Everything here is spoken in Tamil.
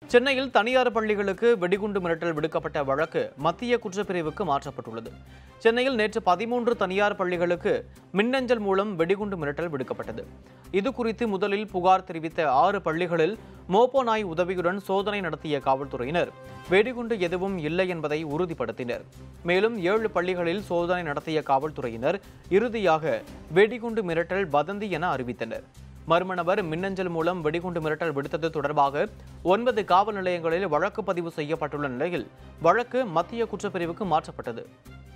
சென்னையில் தனியார் பள்ளிகளுக்கு வெடிகுண்டு மிரட்டல் விடுக்கப்பட்ட வழக்கு மத்திய குற்றப்பிரிவுக்கு மாற்றப்பட்டுள்ளது சென்னையில் நேற்று பதிமூன்று தனியார் பள்ளிகளுக்கு மின்னஞ்சல் மூலம் வெடிகுண்டு மிரட்டல் விடுக்கப்பட்டது இது குறித்து முதலில் புகார் தெரிவித்த ஆறு பள்ளிகளில் மோப்போ நாய் உதவியுடன் சோதனை நடத்திய காவல்துறையினர் வெடிகுண்டு எதுவும் இல்லை என்பதை உறுதிப்படுத்தினர் மேலும் ஏழு பள்ளிகளில் சோதனை நடத்திய காவல்துறையினர் இறுதியாக வெடிகுண்டு மிரட்டல் வதந்தி என அறிவித்தனர் மர்ம நபர் மின்னஞ்சல் மூலம் வெடிகுண்டு மிரட்டல் விடுத்தது தொடர்பாக ஒன்பது காவல் நிலையங்களில் வழக்கு பதிவு செய்யப்பட்டுள்ள நிலையில் வழக்கு மத்திய குற்றப்பிரிவுக்கு மாற்றப்பட்டது